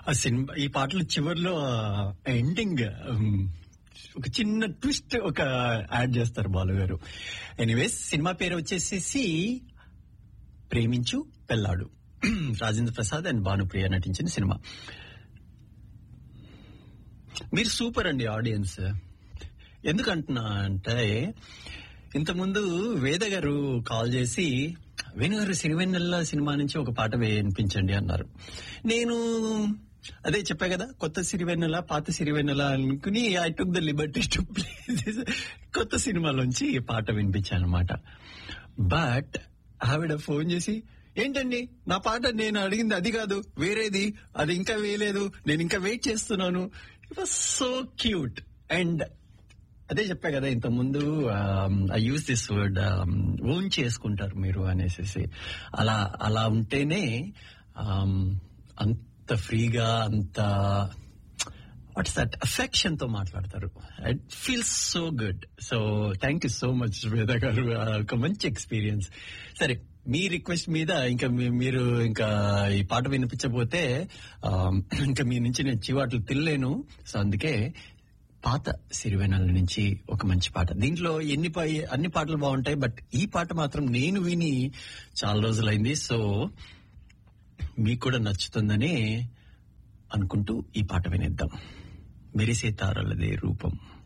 ఆ సినిమా ఈ పాటలు చివరిలో ఎండింగ్ ఒక చిన్న ట్విస్ట్ ఒక యాడ్ చేస్తారు బాలు గారు ఎనీవేస్ సినిమా పేరు వచ్చేసేసి ప్రేమించు పెళ్ళాడు రాజేంద్ర ప్రసాద్ అండ్ భానుప్రియ నటించిన సినిమా మీరు సూపర్ అండి ఆడియన్స్ ఎందుకంటున్నా అంటే ఇంతకుముందు వేద గారు కాల్ చేసి వేణు గారు సిరివెన్నెల్ల సినిమా నుంచి ఒక పాట వినిపించండి అన్నారు నేను అదే చెప్పా కదా కొత్త సిరివెన్నెల పాత సిరివెన్నెల అనుకుని I took the liberty to play కొత్త సినిమాలోంచి ఈ పాట వినిపించాను అనమాట బట్ ఆవిడ ఫోన్ చేసి ఏంటండి నా పాట నేను అడిగింది అది కాదు వేరేది అది ఇంకా వేయలేదు నేను ఇంకా వెయిట్ చేస్తున్నాను it was so cute and అదే చెప్పా కదా ఇంత ముందు I use this word own చేసుకుంటారు మీరు అనేసి అలా అలా ఉంటేనే um, అంత ఫ్రీగా అంత వాట్స్ దట్ అఫెక్షన్ తో మాట్లాడతారు it feels so good so thank you so much Veda garu ఆ, ఒక మంచి ఎక్స్పీరియన్స్ సరే మీ రిక్వెస్ట్ మీద ఇంకా మీ- మీరు ఇంకా ఈ పాట వినిపించబోతే ఆ, ఇంకా మీ నుంచి నేను చివాట్లు తినలేను సో అందుకే పాత సిరివెనల నుంచి ఒక మంచి పాట దీంట్లో ఎన్ని పా- అన్ని పాటలు బాగుంటాయి బట్ ఈ పాట మాత్రం నేను విని చాలా రోజులైంది సో మీకు కూడా నచ్చుతుందని అనుకుంటూ ఈ పాట వినేద్దాం మెరిసే తారలదే రూపం